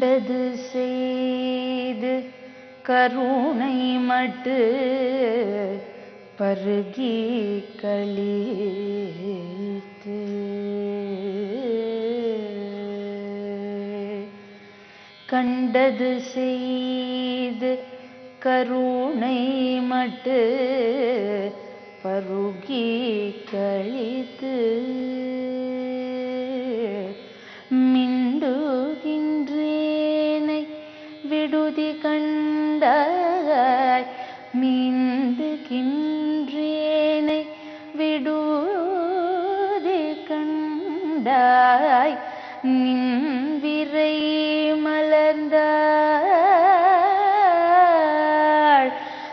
கண்டது செய்து கருணை மட்டு பருகி கழித்து கண்டது செய்து கருணை மட்டு பருகி கழித்து மிண்டுகின்றேனை விடுதி கண்டாய் மீண்டுகின்றேனை விடுதி கண்டாய் நின் விரை மலர்ந்தாள்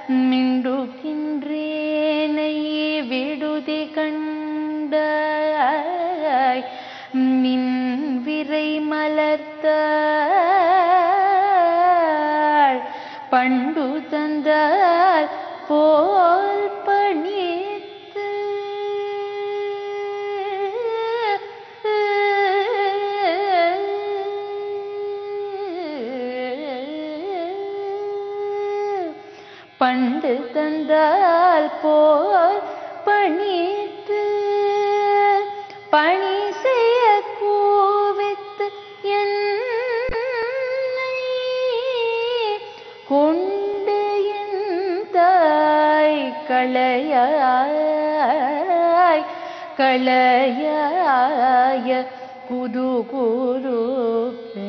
மிண்டுகின்றேனை விடுதி கண்டாய் நின் விரை மலர்த்தாள் பண்டு தந்தால் போல் பணித்து பண்டு தந்தால் போல் பணித்து பணி செய்ய கூவித்து என்னை கொண்டு என் தாய் களையாய் களையாய குது குருப்பே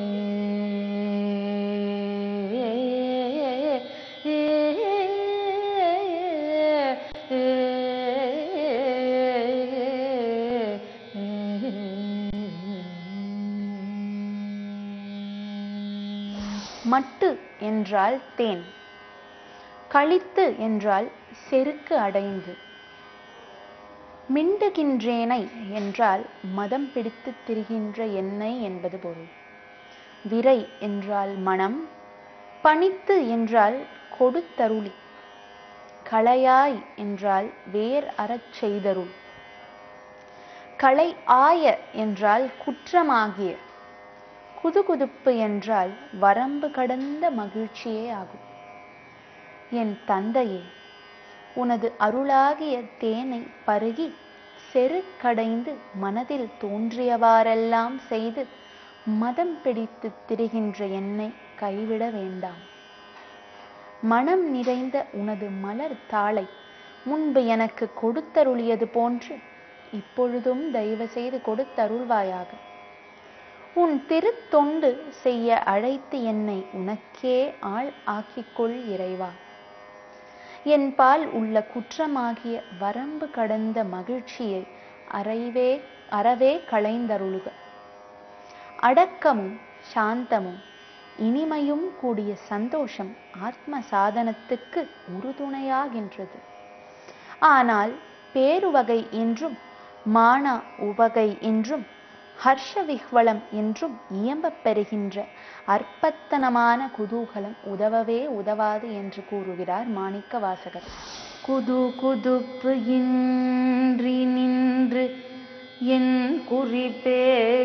மட்டு என்றால் தேன் களித்து என்றால் செருக்கு அடைந்து மிண்டுகின்றேனை என்றால் மதம் பிடித்து திரிகின்ற என்னை என்பது பொருள் விரை என்றால் மனம் பணித்து என்றால் கொடுத்தருளி களையாய் என்றால் வேர் அறச் செய்தருள் களை ஆய என்றால் குற்றமாகிய குதுகுதுப்பு என்றால் வரம்பு கடந்த மகிழ்ச்சியே ஆகும் என் தந்தையே உனது அருளாகிய தேனை பருகி செருக்கடைந்து மனதில் தோன்றியவாறெல்லாம் செய்து மதம் பிடித்து திரிகின்ற என்னை கைவிட வேண்டாம் மனம் நிறைந்த உனது மலர் தாளை முன்பு எனக்கு கொடுத்தருளியது போன்று இப்பொழுதும் தயவு செய்து கொடுத்தருள்வாயாக உன் திருத்தொண்டு செய்ய அழைத்து என்னை உனக்கே ஆள் ஆக்கிக்கொள் இறைவா என் பால் உள்ள குற்றமாகிய வரம்பு கடந்த மகிழ்ச்சியை அறைவே அறவே களைந்தருளுக அடக்கமும் சாந்தமும் இனிமையும் கூடிய சந்தோஷம் ஆத்ம சாதனத்துக்கு உறுதுணையாகின்றது ஆனால் பேருவகை என்றும் மான உவகை என்றும் ஹர்ஷ விஹ்வலம் என்றும் இயம்பப் பெறுகின்ற அற்பத்தனமான குதூகலம் உதவவே உதவாது என்று கூறுகிறார் மாணிக்க வாசகர் குது குதுப்பு இன்றி நின்று என் குறிப்பே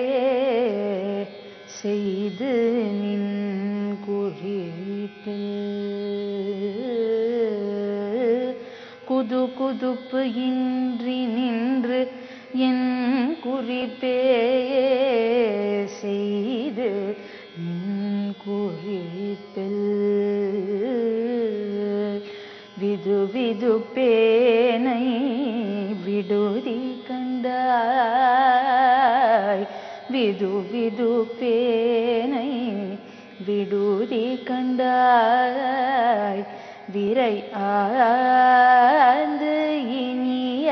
செய்து நின் குறிப்பில் குது குதுப்பு இன்றி நின்று என் குறிப்பே செய்து நின் குறிப்பில் விது விது பேனை விடுதி கண்டாய் விது விது பேனை விடுதி கண்டாய் விரை ஆந்து இனிய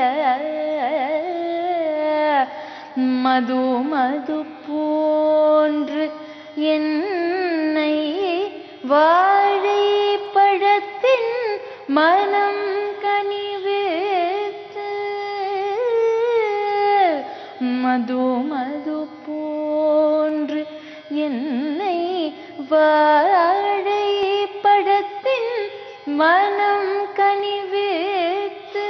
மது மது போன்று என்னை வாழை பழத்தின் மனம் கனிவேத்து மது மது போன்று என்னை வாழை பழத்தின் மனம் கனிவேத்து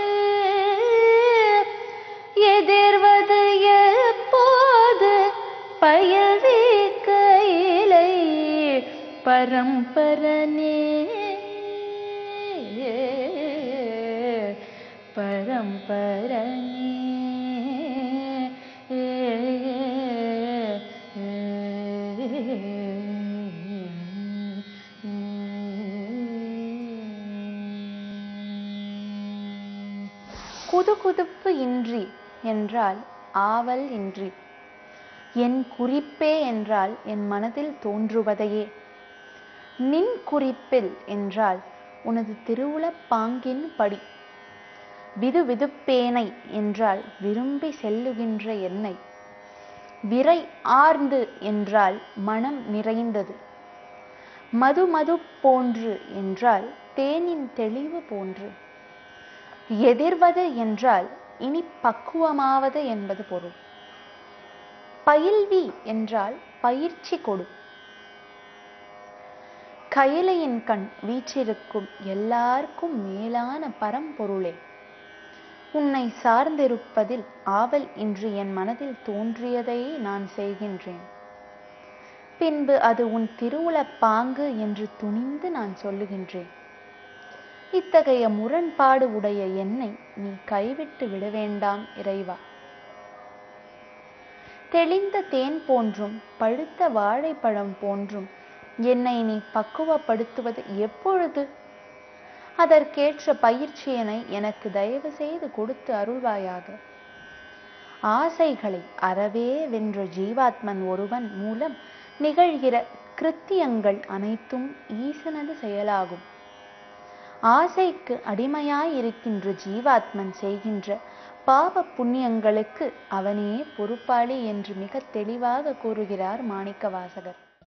எதிர்வது எப்போது பயவே கையிலை பரம்பரனே குதுகுதுப்பு இன்றி என்றால் ஆவல் இன்றி என் குறிப்பே என்றால் என் மனதில் தோன்றுவதையே நின் குறிப்பில் என்றால் உனது திருவுளப் பாங்கின் படி விது விதுப்பேனை என்றால் விரும்பி செல்லுகின்ற என்னை விரை ஆர்ந்து என்றால் மனம் நிறைந்தது மது மது போன்று என்றால் தேனின் தெளிவு போன்று எதிர்வது என்றால் இனி பக்குவமாவது என்பது பொருள் பயில்வி என்றால் பயிற்சி கொடு கயிலையின் கண் வீற்றிருக்கும் எல்லாருக்கும் மேலான பரம்பொருளே உன்னை சார்ந்திருப்பதில் ஆவல் இன்று என் மனதில் தோன்றியதை நான் செய்கின்றேன் பின்பு அது உன் திருவுளப் பாங்கு என்று துணிந்து நான் சொல்லுகின்றேன் இத்தகைய முரண்பாடு உடைய என்னை நீ கைவிட்டு விட வேண்டாம் இறைவா தெளிந்த தேன் போன்றும் பழுத்த வாழைப்பழம் போன்றும் என்னை நீ பக்குவப்படுத்துவது எப்பொழுது அதற்கேற்ற பயிற்சியினை எனக்கு தயவு செய்து கொடுத்து அருள்வாயாக ஆசைகளை அறவே வென்ற ஜீவாத்மன் ஒருவன் மூலம் நிகழ்கிற கிருத்தியங்கள் அனைத்தும் ஈசனது செயலாகும் ஆசைக்கு அடிமையாயிருக்கின்ற ஜீவாத்மன் செய்கின்ற பாவ புண்ணியங்களுக்கு அவனே பொறுப்பாளி என்று மிக தெளிவாக கூறுகிறார் மாணிக்க வாசகர்